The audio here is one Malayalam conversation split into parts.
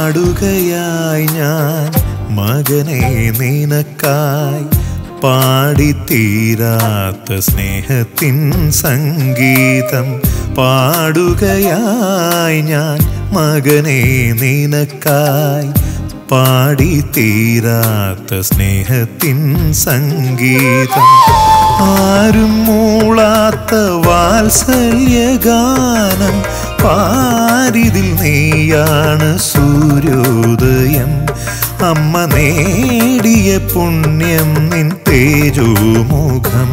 പാടുകയായി ഞാൻ മകനെ നിനക്കായി പാടിത്തീരാത്ത സ്നേഹത്തിൻ സംഗീതം പാടുകയായി ഞാൻ മകനെ നിനക്കായി പാടിത്തീരാത്ത സ്നേഹത്തിൻ സംഗീതം ആരും മൂളാത്ത വാത്സല്യഗാനം പാരിതിൽ നീയാണ് സൂര്യോദയം അമ്മ നേടിയ പുണ്യം നിൻ തേജോമുഖം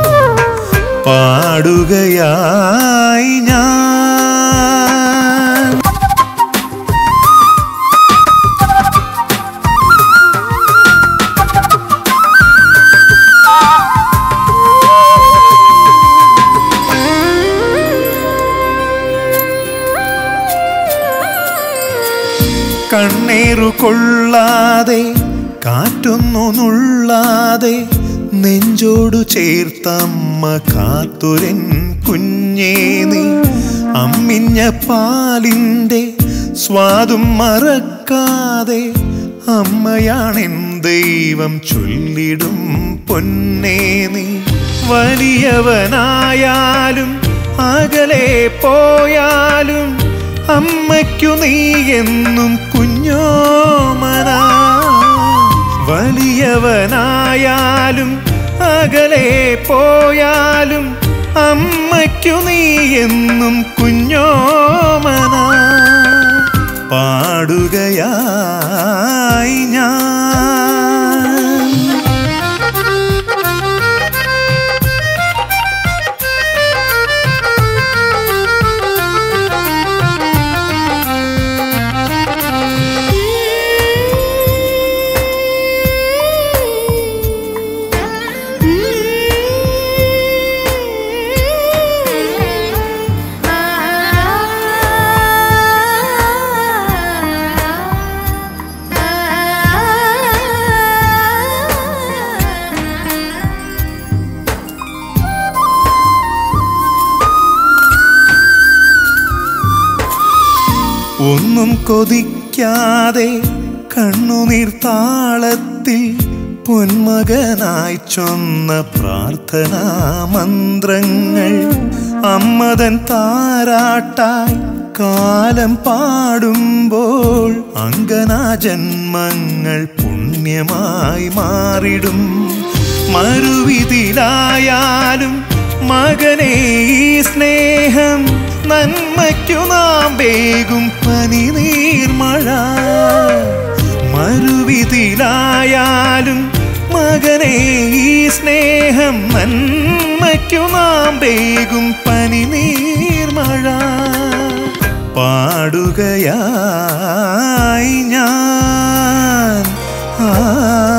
പാടുകയായി ഞാൻ കണ്ണേറു കൊള്ളാതെ കാറ്റൊന്നു നുള്ളാതെ നെഞ്ചോടു ചേർത്തമ്മ കാത്തുരൻ കുഞ്ഞേ നീ അമ്മിഞ്ഞ പാലിൻ്റെ സ്വാദും മറക്കാതെ അമ്മയാണെൻ ദൈവം ചൊല്ലിടും പൊന്നേ നീ വലിയവനായാലും അകലെ പോയാലും അമ്മയ്ക്കു നീ എന്നും കുഞ്ഞോമന വലിയവനായാലും അകലെ പോയാലും അമ്മയ്ക്കു നീ എന്നും കുഞ്ഞോമന പാടുകയായി ഞാൻ ഒന്നും കൊതിക്കാതെ കണ്ണുനീർ താളത്തിൽ പൊന്മകനായി ചൊന്ന പ്രാർത്ഥനാ മന്ത്രങ്ങൾ അമ്മതൻ താരാട്ടായി കാലം പാടുമ്പോൾ അങ്കനാ ജന്മങ്ങൾ പുണ്യമായി മാറിടും മറുവിധിലായാലും മകനെ ഈ സ്നേഹം നന്മയ്ക്കു നാം വേഗും പനി നീർമഴ മറുവിധിലായാലും മകനെ ഈ സ്നേഹം നന്മയ്ക്കു നാം വേഗും പനി നീർമഴ പാടുകയായി ഞാൻ ആ